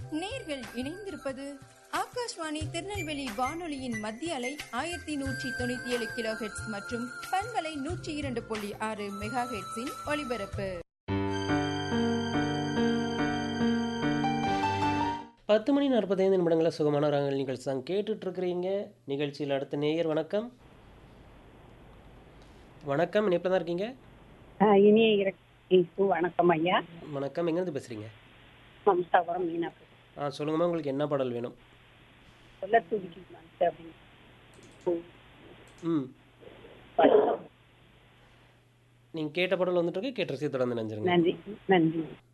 நேர்கள் இணைந்திருப்பது ஆகாஷ்வாணி திருநெல்வேலி வானொலியின் மத்திய அலை ஆயிரத்தி நூற்றி தொண்ணூத்தி ஏழு கிலோ ஹெட்ஸ் மற்றும் பண்பலை நூற்றி இரண்டு புள்ளி ஆறு மெகா ஹெட்ஸின் ஒலிபரப்பு பத்து மணி நாற்பத்தைந்து நிமிடங்களில் சுகமான ராங்கல் நிகழ்ச்சி தான் கேட்டுட்டு இருக்கிறீங்க நிகழ்ச்சியில் அடுத்த நேயர் வணக்கம் வணக்கம் இணைப்பில் தான் இருக்கீங்க ஆ, இனிய இருக்கு வணக்கம் ஐயா வணக்கம் எங்கேருந்து பேசுகிறீங்க மம்சாபுரம் மீனா ஆ சொல்லுங்கம்மா உங்களுக்கு என்ன பாடல் வேணும் சொல்ல துடிக்கு மனசு அப்படின்னு ம் நீங்கள் கேட்ட பாடல் வந்துட்டு இருக்கு கேட்ட ரசியை தொடர்ந்து நினைஞ்சிருங்க நன்றி நன்றி